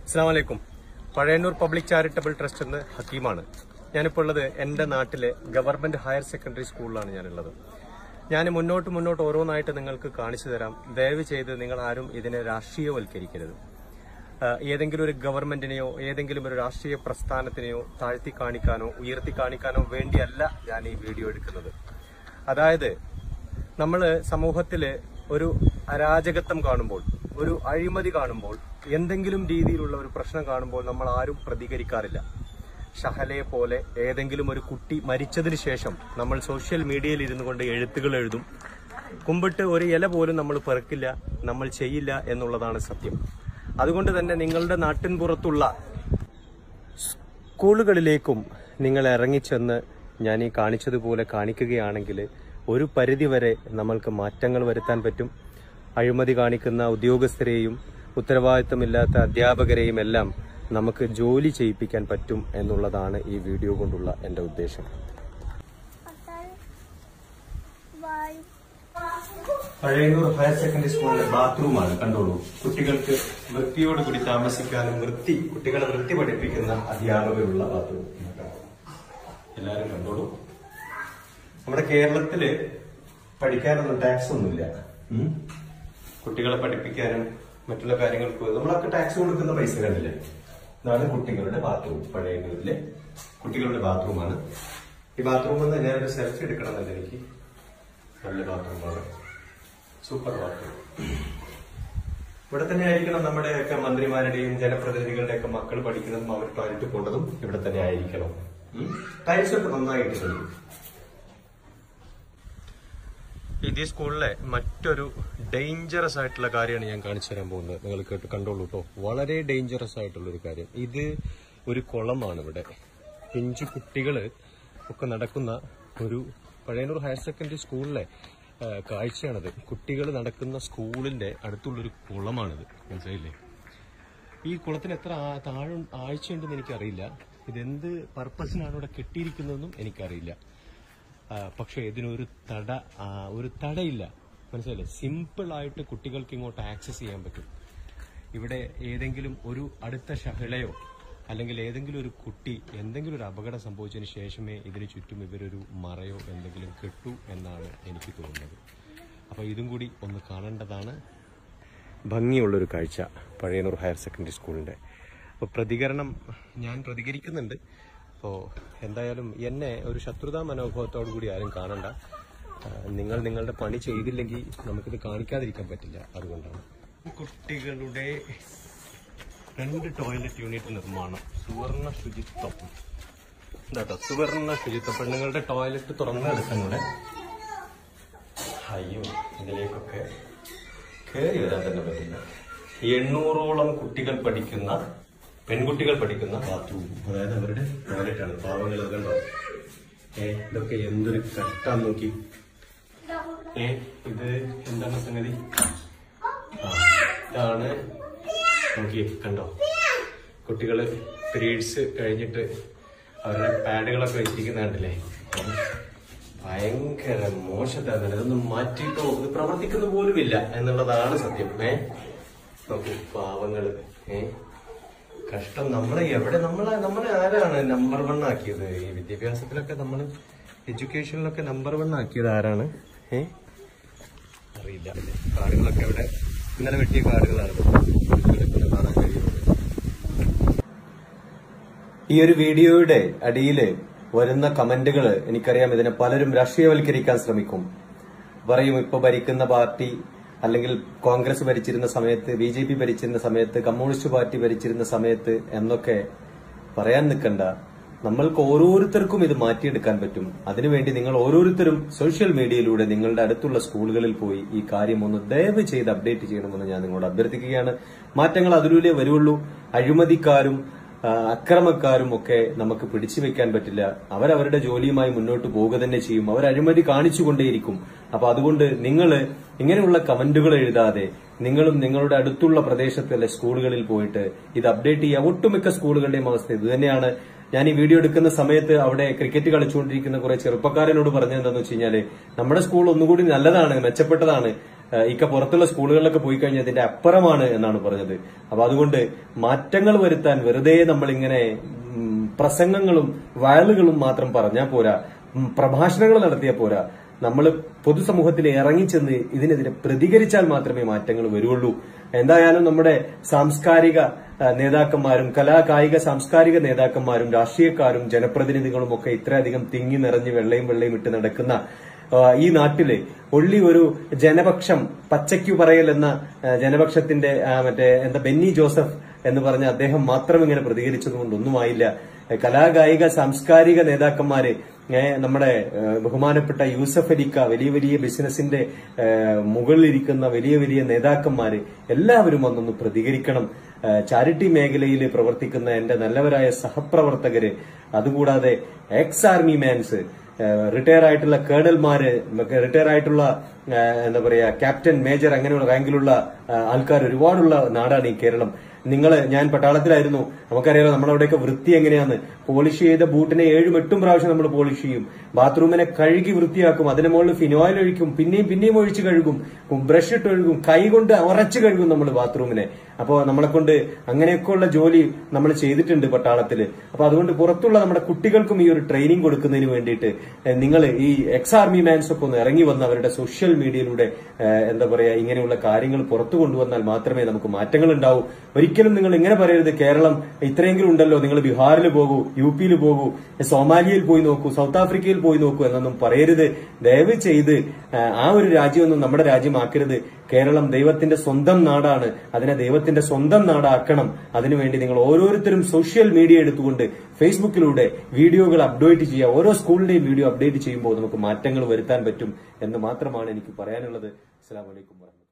അസ്സാം വലൈക്കും Pazhayannur public charitable trust എന്ന് ഹക്കീമാണ് ഞാനിപ്പോൾ ഉള്ളത് എൻ്റെ നാട്ടിലെ ഗവൺമെന്റ് ഹയർ സെക്കൻഡറി സ്കൂളിലാണ് ഞാനുള്ളത് ഞാൻ മുന്നോട്ട് മുന്നോട്ട് ഓരോന്നായിട്ട് നിങ്ങൾക്ക് കാണിച്ചു തരാം ദയവ് ചെയ്ത് നിങ്ങൾ ആരും ഇതിനെ രാഷ്ട്രീയവൽക്കരിക്കരുത് ആ, ഏതെങ്കിലും ഒരു ഗവൺമെന്റിനെയോ ഏതെങ്കിലും ഒരു രാഷ്ട്രീയ പ്രസ്ഥാനത്തിനെയോ താഴ്ത്തി കാണിക്കാനോ ഉയർത്തി കാണിക്കാനോ വേണ്ടിയല്ല ഞാൻ ഈ വീഡിയോ എടുക്കുന്നത് അതായത് നമ്മൾ സമൂഹത്തില് ഒരു അരാജകത്വം കാണുമ്പോൾ ഒരു അഴിമതി കാണുമ്പോൾ എന്തെങ്കിലും രീതിയിലുള്ള ഒരു പ്രശ്നം കാണുമ്പോൾ നമ്മൾ ആരും പ്രതികരിക്കാറില്ല ഷഹലയെ പോലെ ഏതെങ്കിലും ഒരു കുട്ടി മരിച്ചതിന് ശേഷം നമ്മൾ സോഷ്യൽ മീഡിയയിൽ ഇരുന്നു കൊണ്ട് എഴുത്തുകൾ എഴുതും കുമ്പിട്ട് ഒരു ഇല പോലും നമ്മൾ പെറുക്കില്ല നമ്മൾ ചെയ്യില്ല എന്നുള്ളതാണ് സത്യം അതുകൊണ്ട് തന്നെ നിങ്ങളുടെ നാട്ടിൻ പുറത്തുള്ള സ്കൂളുകളിലേക്കും നിങ്ങൾ ഇറങ്ങിച്ചെന്ന് ഞാൻ ഈ കാണിച്ചതുപോലെ കാണിക്കുകയാണെങ്കിൽ ഒരു പരിധിവരെ നമ്മൾക്ക് മാറ്റങ്ങൾ വരുത്താൻ പറ്റും അഴിമതി കാണിക്കുന്ന ഉദ്യോഗസ്ഥരെയും ഉത്തരവാദിത്തമില്ലാത്ത അധ്യാപകരെയും എല്ലാം നമുക്ക് ജോലി ചെയ്യിപ്പിക്കാൻ പറ്റും എന്നുള്ളതാണ് ഈ വീഡിയോ കൊണ്ടുള്ള എൻ്റെ ഉദ്ദേശം പഴയന്നൂർ ഹയർ സെക്കൻഡറി സ്കൂളിലെ ബാത്റൂമാണ് കണ്ടോളൂ കുട്ടികൾക്ക് വൃത്തിയോടുകൂടി താമസിക്കാനും വൃത്തി കുട്ടികളെ വൃത്തി പഠിപ്പിക്കുന്ന അധ്യാപകരുള്ള ബാത്റൂം എല്ലാരും കണ്ടോളൂ നമ്മുടെ കേരളത്തില് പഠിക്കാനൊന്നും ടാക്സ് ഒന്നുമില്ല ഉം. കുട്ടികളെ പഠിപ്പിക്കാനും മറ്റുള്ള കാര്യങ്ങൾക്ക് നമ്മളൊക്കെ ടാക്സ് കൊടുക്കുന്ന പൈസ കണ്ടില്ലേ ഇതാണ് കുട്ടികളുടെ ബാത്റൂം പഴയന്നൂരിലെ കുട്ടികളുടെ ബാത്റൂമാണ് ഈ ബാത്റൂമിൽ നിന്ന് ഞാനൊരു സെൽഫി എടുക്കണമെന്നുണ്ട് എനിക്ക് നല്ല ബാത്റൂമാണ് സൂപ്പർ ബാത്റൂം ഇവിടെ തന്നെ ആയിരിക്കണം നമ്മുടെയൊക്കെ മന്ത്രിമാരുടെയും ജനപ്രതിനിധികളുടെ ഒക്കെ മക്കൾ പഠിക്കുന്നതും അവർ ടോയ്ലറ്റ് പോകേണ്ടതും ഇവിടെ തന്നെ ആയിരിക്കണം ടൈൽസ് ഒക്കെ നന്നായിട്ടുണ്ട് ഇതേ സ്കൂളിലെ മറ്റൊരു ഡേഞ്ചറസ് ആയിട്ടുള്ള കാര്യമാണ് ഞാൻ കാണിച്ചു തരാൻ പോകുന്നത് നിങ്ങൾ കേട്ട് കണ്ടോളൂ കേട്ടോ വളരെ ഡേഞ്ചറസ് ആയിട്ടുള്ള ഒരു കാര്യം ഇത് ഒരു കുളമാണ് ഇവിടെ പിഞ്ചു കുട്ടികള് ഒക്കെ നടക്കുന്ന ഒരു പഴയന്നൂർ ഹയർ സെക്കൻഡറി സ്കൂളിലെ ആ, കാഴ്ചയാണത് കുട്ടികൾ നടക്കുന്ന സ്കൂളിന്റെ അടുത്തുള്ളൊരു കുളമാണിത് മനസ്സിലായില്ലേ ഈ കുളത്തിന് എത്ര ആ- താഴെ ആഴ്ചയുണ്ടെന്ന് എനിക്കറിയില്ല ഇതെന്ത് പർപ്പസിനാണ് ഇവിടെ കെട്ടിയിരിക്കുന്നതെന്നും എനിക്കറിയില്ല ആ, പക്ഷേ ഇതിനൊരു തട ആ, ഒരു തടയില്ല മനസ്സിലായില്ലേ സിമ്പിൾ ആയിട്ട് കുട്ടികൾക്ക് ഇങ്ങോട്ട് ആക്സസ് ചെയ്യാൻ പറ്റും ഇവിടെ ഏതെങ്കിലും ഒരു അടുത്ത ഷഹളയോ അല്ലെങ്കിൽ ഏതെങ്കിലും ഒരു കുട്ടി എന്തെങ്കിലും ഒരു അപകടം സംഭവിച്ചതിന് ശേഷമേ ഇതിന് ചുറ്റും ഇവരൊരു മറയോ എന്തെങ്കിലും കെട്ടു എന്നാണ് എനിക്ക് തോന്നുന്നത് അപ്പോൾ ഇതും കൂടി ഒന്ന് കാണേണ്ടതാണ് ഭംഗിയുള്ളൊരു കാഴ്ച പഴയന്നൂർ ഹയർ സെക്കൻഡറി സ്കൂളിന്റെ അപ്പോൾ പ്രതികരണം ഞാൻ പ്രതികരിക്കുന്നുണ്ട് അപ്പോൾ എന്തായാലും എന്നെ ഒരു ശത്രുതാ മനോഭാവത്തോടു കൂടി ആരും കാണണ്ട ആ, നിങ്ങൾ നിങ്ങളുടെ പണി ചെയ്തില്ലെങ്കിൽ നമുക്കിത് കാണിക്കാതിരിക്കാൻ പറ്റില്ല അതുകൊണ്ടാണ് കുട്ടികളുടെ രണ്ട് ടോയ്ലറ്റ് യൂണിറ്റ് നിർമ്മാണം സുവർണ ശുചിത്വം എന്താട്ടോ സുവർണ ശുചിത്വം പെണ്ണുങ്ങളുടെ ടോയ്ലറ്റ് തുറന്നെടുക്കുന്നുണ്ട് അയ്യോ ഇതിലേക്കൊക്കെ കയറി വരാൻ തന്നെ പറ്റില്ല എണ്ണൂറോളം കുട്ടികൾ പഠിക്കുന്ന പെൺകുട്ടികൾ പഠിക്കുന്ന ബാത്റൂം അതായത് അവരുടെ ടോയ്ലറ്റാണ് പാവങ്ങൾ കണ്ടോ ഏ ഇതൊക്കെ എന്തൊരു കഷ്ടാൻ നോക്കി ഏ ഇത് എന്താണ് സംഗതി ആ, ഇതാണ് നോക്കി കണ്ടോ കുട്ടികള് പീരീഡ്സ് കഴിഞ്ഞിട്ട് അവരുടെ പാഡുകളൊക്കെ വെച്ചിരിക്കുന്ന കണ്ടില്ലേ ഭയങ്കര മോശത്താണ് ഇതൊന്നും മാറ്റിയിട്ടോ ഇത് പ്രവർത്തിക്കുന്ന പോലുമില്ല എന്നുള്ളതാണ് സത്യം ഏ നോക്കൂ പാവങ്ങള് ഏ കഷ്ടം നമ്മളെ എവിടെ നമ്മളെ നമ്മളെ ആരാണ് നമ്പർ വൺ ആക്കിയത് ഈ വിദ്യാഭ്യാസത്തിലൊക്കെ നമ്മൾ എഡ്യൂക്കേഷനിലൊക്കെ നമ്പർ വൺ ആക്കിയത് ആരാണ് ഏ അറിയില്ല കാടുകളൊക്കെ ഇവിടെ ഇന്നലെ വെട്ടിയ കാടുകളാണ് കിടക്കുന്നത് കാണാൻ കഴിയുന്നത് ഈ ഒരു വീഡിയോയുടെ അടിയില് വരുന്ന കമന്റുകൾ എനിക്കറിയാം ഇതിനെ പലരും രാഷ്ട്രീയവൽക്കരിക്കാൻ ശ്രമിക്കും പറയും ഇപ്പൊ ഭരിക്കുന്ന പാർട്ടി അല്ലെങ്കിൽ കോൺഗ്രസ് ഭരിച്ചിരുന്ന സമയത്ത് ബി ജെ പി ഭരിച്ചിരുന്ന സമയത്ത് കമ്മ്യൂണിസ്റ്റ് പാർട്ടി ഭരിച്ചിരുന്ന സമയത്ത് എന്നൊക്കെ പറയാൻ നിൽക്കണ്ട നമ്മൾക്ക് ഓരോരുത്തർക്കും ഇത് മാറ്റിയെടുക്കാൻ പറ്റും അതിനുവേണ്ടി നിങ്ങൾ ഓരോരുത്തരും സോഷ്യൽ മീഡിയയിലൂടെ നിങ്ങളുടെ അടുത്തുള്ള സ്കൂളുകളിൽ പോയി ഈ കാര്യം ഒന്ന് ദയവ് ചെയ്ത് അപ്ഡേറ്റ് ചെയ്യണമെന്ന് ഞാൻ നിങ്ങളോട് അഭ്യർത്ഥിക്കുകയാണ് മാറ്റങ്ങൾ അതിലൂടെ വരുള്ളൂ അഴിമതിക്കാരും ആ, അക്രമക്കാരും ഒക്കെ നമുക്ക് പിടിച്ചു വെക്കാൻ പറ്റില്ല അവരവരുടെ ജോലിയുമായി മുന്നോട്ട് പോവുക തന്നെ ചെയ്യും അവർ അഴിമതി കാണിച്ചുകൊണ്ടേയിരിക്കും അപ്പൊ അതുകൊണ്ട് നിങ്ങൾ ഇങ്ങനെയുള്ള കമന്റുകൾ എഴുതാതെ നിങ്ങളും നിങ്ങളുടെ അടുത്തുള്ള പ്രദേശത്തിലെ സ്കൂളുകളിൽ പോയിട്ട് ഇത് അപ്ഡേറ്റ് ചെയ്യുക ഒട്ടുമിക്ക സ്കൂളുകളുടെയും അവസ്ഥ ഇത് തന്നെയാണ് ഞാൻ ഈ വീഡിയോ എടുക്കുന്ന സമയത്ത് അവിടെ ക്രിക്കറ്റ് കളിച്ചുകൊണ്ടിരിക്കുന്ന കുറെ ചെറുപ്പക്കാരനോട് പറഞ്ഞത് എന്താന്ന് വെച്ച് കഴിഞ്ഞാല് നമ്മുടെ സ്കൂൾ ഒന്നുകൂടി നല്ലതാണ് മെച്ചപ്പെട്ടതാണ് ഏഹ് ഇക്ക പുറത്തുള്ള സ്കൂളുകളിലൊക്കെ പോയി കഴിഞ്ഞാൽ ഇതിന്റെ അപ്പുറമാണ് എന്നാണ് പറഞ്ഞത് അപ്പൊ അതുകൊണ്ട് മാറ്റങ്ങൾ വരുത്താൻ വെറുതെ നമ്മളിങ്ങനെ ഉം, പ്രസംഗങ്ങളും വയലുകളും മാത്രം പറഞ്ഞാൽ പോരാ ഉം, പ്രഭാഷണങ്ങൾ നടത്തിയാൽ പോരാ നമ്മൾ പൊതുസമൂഹത്തിൽ ഇറങ്ങിച്ചെന്ന് ഇതിനെതിരെ പ്രതികരിച്ചാൽ മാത്രമേ മാറ്റങ്ങൾ വരുള്ളൂ എന്തായാലും നമ്മുടെ സാംസ്കാരിക ആ, നേതാക്കന്മാരും കലാ കായിക സാംസ്കാരിക നേതാക്കന്മാരും രാഷ്ട്രീയക്കാരും ജനപ്രതിനിധികളും ഒക്കെ ഇത്രയധികം തിങ്ങി നിറഞ്ഞ് വെള്ളയും വെള്ളയും ഇട്ട് നടക്കുന്ന ആ, ഈ നാട്ടില് ഒള്ളി ഒരു ജനപക്ഷം പച്ചയ്ക്കു പറയൽ എന്ന ആ, ജനപക്ഷത്തിന്റെ ആ, മറ്റേ എന്താ ബെന്നി ജോസഫ് എന്ന് പറഞ്ഞ അദ്ദേഹം മാത്രം ഇങ്ങനെ പ്രതികരിച്ചതുകൊണ്ട് ഒന്നുമായില്ല ഏ, കലാകായിക സാംസ്കാരിക നേതാക്കന്മാര് ഏ, നമ്മുടെ ഏ, ബഹുമാനപ്പെട്ട യൂസഫ് അലിക്ക വലിയ വലിയ ബിസിനസിന്റെ ഏ, മുകളിലിരിക്കുന്ന വലിയ വലിയ നേതാക്കന്മാര് എല്ലാവരും വന്നൊന്ന് പ്രതികരിക്കണം ഏ, ചാരിറ്റി മേഖലയിൽ പ്രവർത്തിക്കുന്ന എന്റെ നല്ലവരായ സഹപ്രവർത്തകര് അതുകൂടാതെ എക്സ് ആർമി മാൻസ് റിട്ടയർ ആയിട്ടുള്ള കേണൽമാര് റിട്ടയർ ആയിട്ടുള്ള ആ, എന്താ പറയാ ക്യാപ്റ്റൻ മേജർ അങ്ങനെയുള്ള റാങ്കിലുള്ള ആൾക്കാർ ഒരുപാടുള്ള നാടാണ് ഈ കേരളം നിങ്ങൾ ഞാൻ പട്ടാളത്തിലായിരുന്നു നമുക്കറിയാലോ നമ്മളവിടെയൊക്കെ വൃത്തി എങ്ങനെയാന്ന് പോളിഷ് ചെയ്ത ബൂട്ടിനെ ഏഴും എട്ടും പ്രാവശ്യം നമ്മൾ പോളിഷ് ചെയ്യും ബാത്റൂമിനെ കഴുകി വൃത്തിയാക്കും അതിന് മുകളിൽ ഫിനോയിൽ ഒഴിക്കും പിന്നെയും പിന്നെയും ഒഴിച്ച് കഴുകും ബ്രഷ് ഇട്ട് ഒഴുകും കൈ കൊണ്ട് ഉറച്ചു കഴുകും നമ്മൾ ബാത്റൂമിനെ അപ്പോൾ നമ്മളെ കൊണ്ട് അങ്ങനെയൊക്കെയുള്ള ജോലി നമ്മൾ ചെയ്തിട്ടുണ്ട് പട്ടാളത്തില് അപ്പൊ അതുകൊണ്ട് പുറത്തുള്ള നമ്മുടെ കുട്ടികൾക്കും ഈ ഒരു ട്രെയിനിങ് കൊടുക്കുന്നതിന് വേണ്ടിയിട്ട് നിങ്ങൾ ഈ എക്സ് ആർമി മാൻസ് ഒക്കെ ഒന്ന് ഇറങ്ങി വന്ന് അവരുടെ സോഷ്യൽ മീഡിയയിലൂടെ ഏഹ്, എന്താ പറയാ ഇങ്ങനെയുള്ള കാര്യങ്ങൾ പുറത്തു കൊണ്ടുവന്നാൽ മാത്രമേ നമുക്ക് മാറ്റങ്ങൾ ഉണ്ടാവൂ ഒരിക്കലും നിങ്ങൾ ഇങ്ങനെ പറയരുത് കേരളം ഇത്രയെങ്കിലും ഉണ്ടല്ലോ നിങ്ങൾ ബീഹാറിൽ പോകൂ യു പിയിൽ പോകൂ സോമാലിയയിൽ പോയി നോക്കൂ സൗത്ത് ആഫ്രിക്കയിൽ പോയി നോക്കൂ എന്നൊന്നും പറയരുത് ദയവ് ചെയ്ത് ഏഹ്, ആ ഒരു രാജ്യമൊന്നും നമ്മുടെ രാജ്യമാക്കരുത് കേരളം ദൈവത്തിന്റെ സ്വന്തം നാടാണ് അതിനെ ദൈവത്തിന്റെ സ്വന്തം നാടാക്കണം അതിനുവേണ്ടി നിങ്ങൾ ഓരോരുത്തരും സോഷ്യൽ മീഡിയ എടുത്തുകൊണ്ട് ഫേസ്ബുക്കിലൂടെ വീഡിയോകൾ അപ്ഡേറ്റ് ചെയ്യുക ഓരോ സ്കൂളിന്റെയും വീഡിയോ അപ്ഡേറ്റ് ചെയ്യുമ്പോൾ നമുക്ക് മാറ്റങ്ങൾ വരുത്താൻ പറ്റും എന്ന് മാത്രമാണ് എനിക്ക് പറയാനുള്ളത് അസ്സലാമു അലൈക്കും വറഹ്മത്തുള്ളാഹി